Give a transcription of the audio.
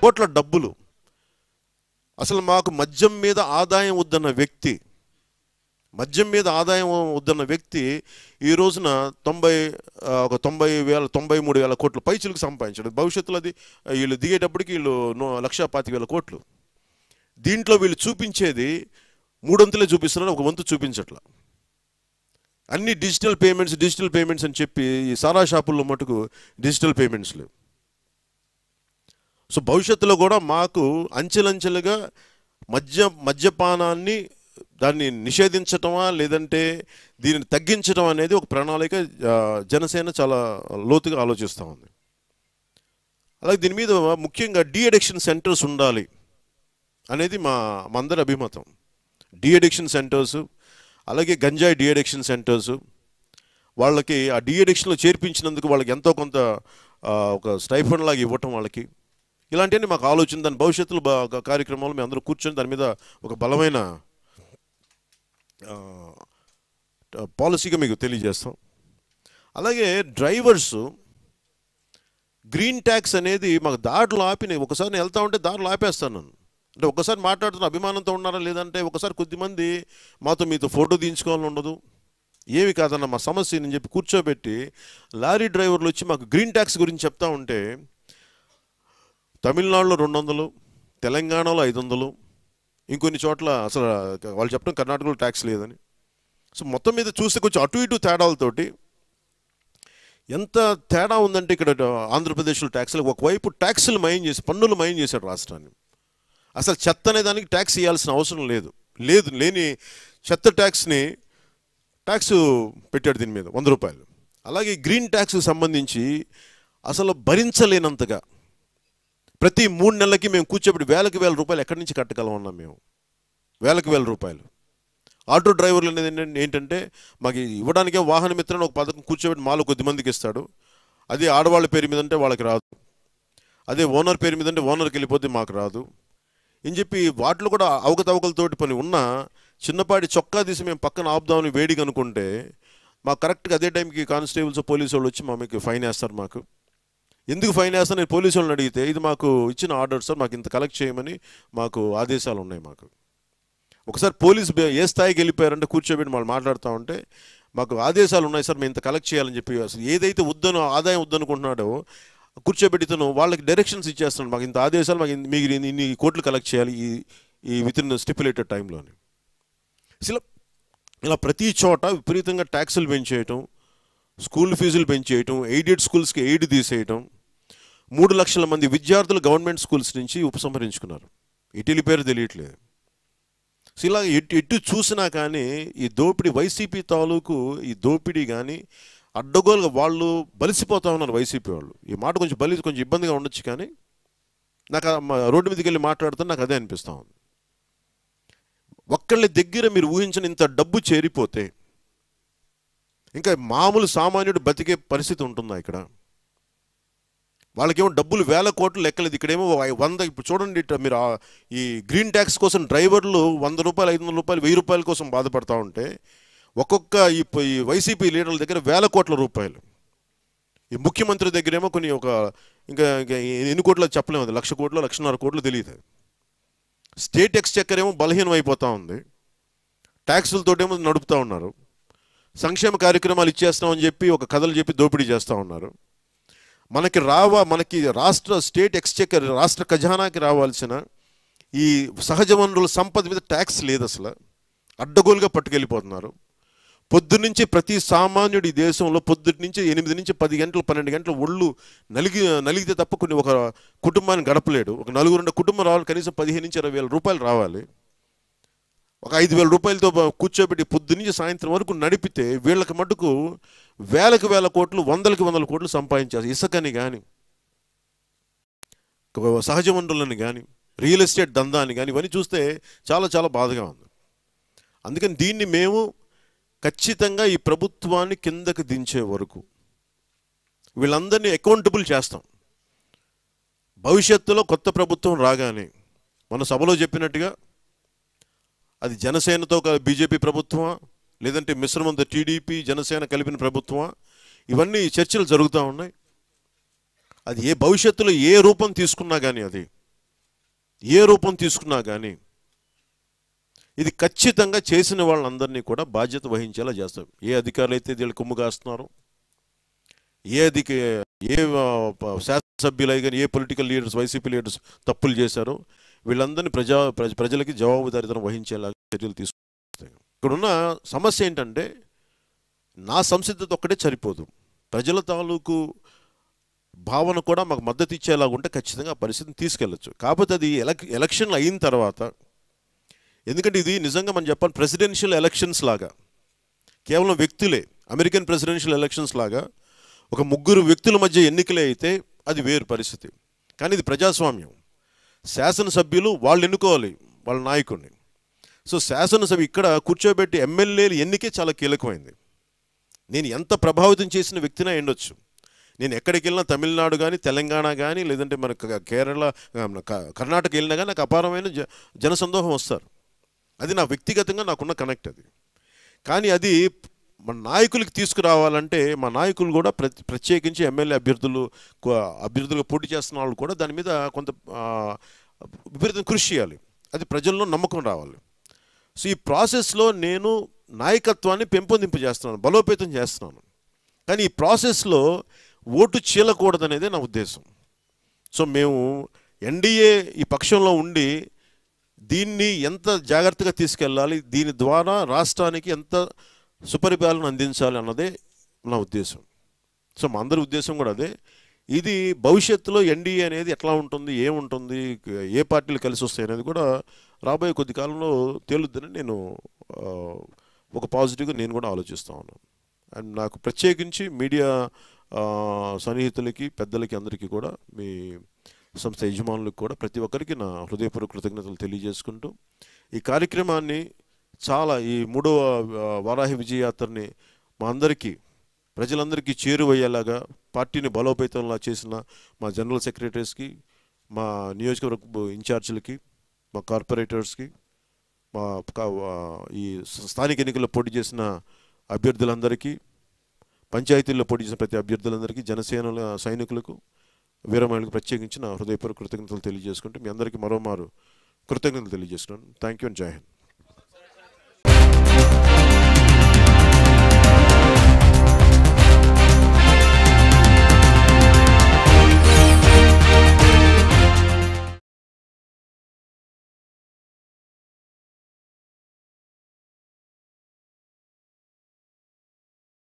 కోట్ల డబ్బులు అసలు మాకు మద్యం మీద ఆదాయం వద్దన్న వ్యక్తి మద్యం మీద ఆదాయం వద్దన్న వ్యక్తి ఈ రోజున తొంభై ఆ, ఒక తొంభై వేల తొంభై మూడు వేల కోట్ల పైచులకు సంపాదించాడు భవిష్యత్తులో అది వీళ్ళు దిగేటప్పటికి వీళ్ళు నూ- లక్ష పాతిక వేల కోట్లు దీంట్లో వీళ్ళు చూపించేది మూడొంతులే చూపిస్తున్నారు ఒక వంతు చూపించట్ల అన్ని డిజిటల్ పేమెంట్స్ డిజిటల్ పేమెంట్స్ అని చెప్పి ఈ సారా షాపుల్లో మటుకు డిజిటల్ పేమెంట్స్ లేవు సో భవిష్యత్తులో కూడా మాకు అంచెలంచెలుగా మద్య మద్యపానాన్ని దాన్ని నిషేధించటమా లేదంటే దీనిని తగ్గించడం అనేది ఒక ప్రణాళిక ఆ, జనసేన చాలా లోతుగా ఆలోచిస్తూ ఉంది అలాగే దీని మీద ముఖ్యంగా డీ అడిక్షన్ సెంటర్స్ ఉండాలి అనేది మా మా అందరి అభిమతం డీ అడిక్షన్ సెంటర్స్ అలాగే గంజాయి డీ అడిక్షన్ సెంటర్స్ వాళ్ళకి ఆ డీ అడిక్షన్లో చేర్పించినందుకు వాళ్ళకి ఎంతో కొంత ఆ, ఒక స్టైఫండ్ లాగా ఇవ్వటం వాళ్ళకి ఇలాంటివన్నీ మాకు ఆలోచన దాని భవిష్యత్తులో బా- ఒక కార్యక్రమాలు మేము అందరూ కూర్చొని దాని మీద ఒక బలమైన ఆ, పాలసీగా మీకు తెలియజేస్తాం అలాగే డ్రైవర్స్ గ్రీన్ ట్యాక్స్ అనేది మాకు దారిలో ఆపి నేను ఒకసారి నేను వెళ్తా ఉంటే దారిలో ఆపేస్తాను నన్ను అంటే ఒకసారి మాట్లాడుతున్న అభిమానంతో ఉన్నారా లేదంటే ఒకసారి కొద్దిమంది మాతో మీతో ఫోటో తీయించుకోవాలని ఉండదు ఏమి కాదన్న మా సమస్య అని చెప్పి కూర్చోబెట్టి లారీ డ్రైవర్లు వచ్చి మాకు గ్రీన్ ట్యాక్స్ గురించి చెప్తా ఉంటే తమిళనాడులో రెండు వందలు తెలంగాణలో ఐదు వందలు ఇంకొన్ని చోట్ల అసలు వాళ్ళు చెప్పడం కర్ణాటకలో ట్యాక్స్ లేదని సో మొత్తం మీద చూస్తే కొంచెం అటు ఇటు తేడాలతోటి ఎంత తేడా ఉందంటే ఇక్కడ ఆంధ్రప్రదేశ్లో ట్యాక్స్లు ఒకవైపు ట్యాక్సులు మైన్ చేసి పన్నులు మైన్ చేశాడు రాష్ట్రాన్ని అసలు చెత్త అనే దానికి ట్యాక్స్ ఇవ్వాల్సిన అవసరం లేదు లేదు లేని చెత్త ట్యాక్స్ని ట్యాక్స్ పెట్టాడు దీని మీద వంద రూపాయలు అలాగే గ్రీన్ ట్యాక్స్కి సంబంధించి అసలు భరించలేనంతగా ప్రతి మూడు నెలలకి మేము కూర్చోబెట్టి వేలకు వేల రూపాయలు ఎక్కడి నుంచి కట్టగలం అన్నాం మేము వేలకు వేల రూపాయలు ఆటో డ్రైవర్లు అనేది ఏంటంటే- ఏంటంటే మాకు ఇవ్వడానికే వాహన మిత్రని ఒక పథకం కూర్చోబెట్టి మాలో కొద్ది మందికి ఇస్తాడు అదే ఆడవాళ్ళ పేరు మీద అంటే వాళ్ళకి రాదు అదే ఓనర్ పేరు మీద అంటే ఓనర్కి వెళ్ళిపోతే మాకు రాదు అని చెప్పి వాటిలో కూడా అవకతవకలతోటి పని ఉన్నా చిన్నపాటి చొక్కా తీసి మేము పక్కన ఆపుదామని వేడికి అనుకుంటే మాకు కరెక్ట్గా అదే టైంకి కానిస్టేబుల్స్ పోలీసు వాళ్ళు వచ్చి మా మీకు ఫైన్ వేస్తారు మాకు ఎందుకు ఫైన్ వేస్తాను నేను పోలీసు వాళ్ళని అడిగితే ఇది మాకు ఇచ్చిన ఆర్డర్ సార్ మాకు ఇంత కలెక్ట్ చేయమని మాకు ఆదేశాలు ఉన్నాయి మాకు ఒకసారి పోలీస్ బే- ఏ స్థాయికి వెళ్ళిపోయారంటే కూర్చోబెట్టి వాళ్ళు మాట్లాడుతూ ఉంటే మాకు ఆదేశాలు ఉన్నాయి సార్ మేము ఇంత కలెక్ట్ చేయాలని చెప్పి అసలు ఏదైతే వద్దనో ఆదాయం వద్దనుకుంటున్నాడో కూర్చోబెట్టి తను వాళ్ళకి డైరెక్షన్స్ ఇచ్చేస్తున్నాడు మాకు ఇంత ఆదేశాలు మాకు ఇన్ని- మీకు ఇన్ని- ఇన్ని కోట్లు కలెక్ట్ చేయాలి ఈ ఈ విత్ ఇన్ స్టిపులేటెడ్ టైంలోని అసలు ఇలా ప్రతి చోట విపరీతంగా ట్యాక్సులు పెంచేయటం స్కూల్ ఫీజులు పెంచేయటం ఎయిడెడ్ స్కూల్స్కి ఎయిడ్ తీసేయటం మూడు లక్షల మంది విద్యార్థులు గవర్నమెంట్ స్కూల్స్ నుంచి ఉపసంహరించుకున్నారు ఇటీలి పేరు తెలియట్లేదు సో ఇలా ఎటు ఎటు చూసినా కానీ ఈ దోపిడీ వైసీపీ తాలూకు ఈ దోపిడీ కానీ అడ్డగోలుగా వాళ్ళు బలిసిపోతా ఉన్నారు వైసీపీ వాళ్ళు ఈ మాట కొంచెం బలి కొంచెం ఇబ్బందిగా ఉండొచ్చు కానీ నాకు ఆ మ- రోడ్డు మీదకి వెళ్ళి మాట్లాడితే నాకు అదే అనిపిస్తూ ఉంది ఒక్కళ్ళ దగ్గర మీరు ఊహించిన ఇంత డబ్బు చేరిపోతే ఇంకా మామూలు సామాన్యుడు బతికే పరిస్థితి ఉంటుందా ఇక్కడ వాళ్ళకేమో డబ్బులు వేల కోట్లు లెక్కలేదు ఇక్కడేమో వై- వంద ఇప్పుడు చూడండి ఇట్ట మీరు ఆ- ఈ గ్రీన్ ట్యాక్స్ కోసం డ్రైవర్లు వంద రూపాయలు ఐదు వందల రూపాయలు వెయ్యి రూపాయల కోసం బాధపడతా ఉంటే ఒక్కొక్క ఈ ప- ఈ వైసీపీ లీడర్ల దగ్గర వేల కోట్ల రూపాయలు ఈ ముఖ్యమంత్రి దగ్గరేమో కొన్ని ఒక ఇంకా ఇంకా ఎన్ని కోట్లు చెప్పలేము అది లక్ష కోట్లు లక్షన్నర కోట్లు తెలియదు స్టేట్ ఎక్స్చెక్కర్ ఏమో బలహీనం అయిపోతూ ఉంది ట్యాక్సులతోటేమో నడుపుతూ ఉన్నారు సంక్షేమ కార్యక్రమాలు ఇచ్చేస్తామని చెప్పి ఒక కథలు చెప్పి దోపిడీ చేస్తూ ఉన్నారు మనకి రావా మనకి రాష్ట్ర స్టేట్ ఎక్స్చెక్కర్ రాష్ట్ర ఖజానాకి రావాల్సిన ఈ సహజ వనరుల సంపద మీద ట్యాక్స్ లేదు అసలు అడ్డగోలుగా పట్టుకెళ్ళిపోతున్నారు పొద్దున్నుంచి ప్రతి సామాన్యుడి ఈ దేశంలో పొద్దుటి నుంచి ఎనిమిది నుంచి పది గంటలు పన్నెండు గంటలు ఒళ్ళు నలిగి నలిగితే తప్ప కొన్ని ఒక కుటుంబాన్ని గడపలేడు ఒక నలుగురు కుటుంబం రావాలి కనీసం పదిహేను నుంచి ఇరవై వేల రూపాయలు రావాలి ఒక ఐదు వేల రూపాయలతో బ- కూర్చోబెట్టి పొద్దు నుంచి సాయంత్రం వరకు నడిపితే వీళ్ళకి మటుకు వేలకు వేల కోట్లు వందలకి వందల కోట్లు సంపాదించారు ఇసుకని కానీ సహజ వనరులని కానీ రియల్ ఎస్టేట్ దందాని కానీ ఇవన్నీ చూస్తే చాలా చాలా బాధగా ఉంది అందుకని దీన్ని మేము ఖచ్చితంగా ఈ ప్రభుత్వాన్ని కిందకి దించే వరకు వీళ్ళందరినీ అకౌంటబుల్ చేస్తాం భవిష్యత్తులో కొత్త ప్రభుత్వం రాగానే మన సభలో చెప్పినట్టుగా అది జనసేనతో బీజేపీ ప్రభుత్వమా లేదంటే మిశ్రమంతో టీడీపీ జనసేన కలిపిన ప్రభుత్వమా ఇవన్నీ చర్చలు జరుగుతూ ఉన్నాయి అది ఏ భవిష్యత్తులో ఏ రూపం తీసుకున్నా కానీ అది ఏ రూపం తీసుకున్నా కానీ ఇది ఖచ్చితంగా చేసిన వాళ్ళందరినీ కూడా బాధ్యత వహించేలా చేస్తాం ఏ అధికారులు అయితే వీళ్ళు కొమ్ము కాస్తున్నారో ఏ అధిక ఏ ఆ, ప- శాసనసభ్యులు కానీ ఏ పొలిటికల్ లీడర్స్ వైసీపీ లీడర్స్ తప్పులు చేశారో వీళ్ళందరినీ ప్రజా ప్రజ- ప్రజలకి జవాబుదారీతనం వహించేలా చర్యలు తీసుకుంటాయి ఇక్కడున్న సమస్య ఏంటంటే నా సంసిద్ధత ఒక్కటే సరిపోదు ప్రజల తాలూకు భావన కూడా మాకు మద్దతు ఇచ్చేలాగా ఉంటే ఖచ్చితంగా ఆ పరిస్థితిని తీసుకెళ్ళచ్చు కాకపోతే అది ఎలక్ ఎలక్షన్లు అయిన తర్వాత ఎందుకంటే ఇది నిజంగా మనం చెప్పాలి ప్రెసిడెన్షియల్ ఎలక్షన్స్ లాగా కేవలం వ్యక్తులే అమెరికన్ ప్రెసిడెన్షియల్ ఎలక్షన్స్ లాగా ఒక ముగ్గురు వ్యక్తుల మధ్య ఎన్నికలే అయితే అది వేరు పరిస్థితి కానీ ఇది ప్రజాస్వామ్యం శాసనసభ్యులు వాళ్ళు ఎన్నుకోవాలి వాళ్ళ నాయకుడిని సో శాసనసభ ఇక్కడ కూర్చోబెట్టి ఎమ్మెల్యేలు ఎన్నికే చాలా కీలకమైంది నేను ఎంత ప్రభావితం చేసిన వ్యక్తినే ఉండొచ్చు నేను ఎక్కడికి వెళ్ళినా తమిళనాడు కానీ తెలంగాణ కానీ లేదంటే మన క- కేరళ ఆ, మన క- కర్ణాటక వెళ్ళినా కానీ నాకు అపారమైన జ జనసందోహం వస్తారు అది నా వ్యక్తిగతంగా నాకున్న కనెక్ట్ అది కానీ అది మన నాయకులకి తీసుకురావాలంటే మా నాయకులు కూడా ప్రతి ప్రత్యేకించి ఎమ్మెల్యే అభ్యర్థులు కు- అభ్యర్థులుగా పోటీ చేస్తున్న వాళ్ళు కూడా దాని మీద కొంత ఆ, విపరీతం కృషి చేయాలి అది ప్రజల్లో నమ్మకం రావాలి సో ఈ ప్రాసెస్లో నేను నాయకత్వాన్ని పెంపొందింపు చేస్తున్నాను బలోపేతం చేస్తున్నాను కానీ ఈ ప్రాసెస్లో ఓటు చీలకూడదనేదే నా ఉద్దేశం సో మేము ఎన్డీఏ ఈ పక్షంలో ఉండి దీన్ని ఎంత జాగ్రత్తగా తీసుకెళ్ళాలి దీని ద్వారా రాష్ట్రానికి ఎంత సుపరిపాలన అందించాలి అన్నదే నా ఉద్దేశం సో మా అందరి ఉద్దేశం కూడా అదే ఇది భవిష్యత్తులో ఎన్డీఏ అనేది ఎట్లా ఉంటుంది ఏముంటుంది ఏ పార్టీలు కలిసి వస్తాయి అనేది కూడా రాబోయే కొద్ది కాలంలో తేలుద్దని నేను ఆ, ఒక పాజిటివ్గా నేను కూడా ఆలోచిస్తా ఉన్నాను అండ్ నాకు ప్రత్యేకించి మీడియా ఆ, సన్నిహితులకి పెద్దలకి అందరికీ కూడా మీ సంస్థ యజమానులకు కూడా ప్రతి ఒక్కరికి నా హృదయపూర్వక కృతజ్ఞతలు తెలియజేసుకుంటూ ఈ కార్యక్రమాన్ని చాలా ఈ మూడవ ఆ, వారాహి విజయయాత్రని మా అందరికీ ప్రజలందరికీ చేరువయ్యేలాగా పార్టీని బలోపేతంలా చేసిన మా జనరల్ సెక్రటరీస్కి మా నియోజకవర్గ ఇన్ఛార్జీలకి మా కార్పొరేటర్స్కి మా కా- ఆ, ఈ స్థానిక ఎన్నికల్లో పోటీ చేసిన అభ్యర్థులందరికీ పంచాయతీల్లో పోటీ చేసిన ప్రతి అభ్యర్థులందరికీ జనసేన సైనికులకు వీరమహిళకు ప్రత్యేకించి నా హృదయపూర్వక కృతజ్ఞతలు తెలియజేసుకుంటూ మీ అందరికీ మరోమారు కృతజ్ఞతలు తెలియజేస్తున్నాను థ్యాంక్ యూ అండ్ జై హింద్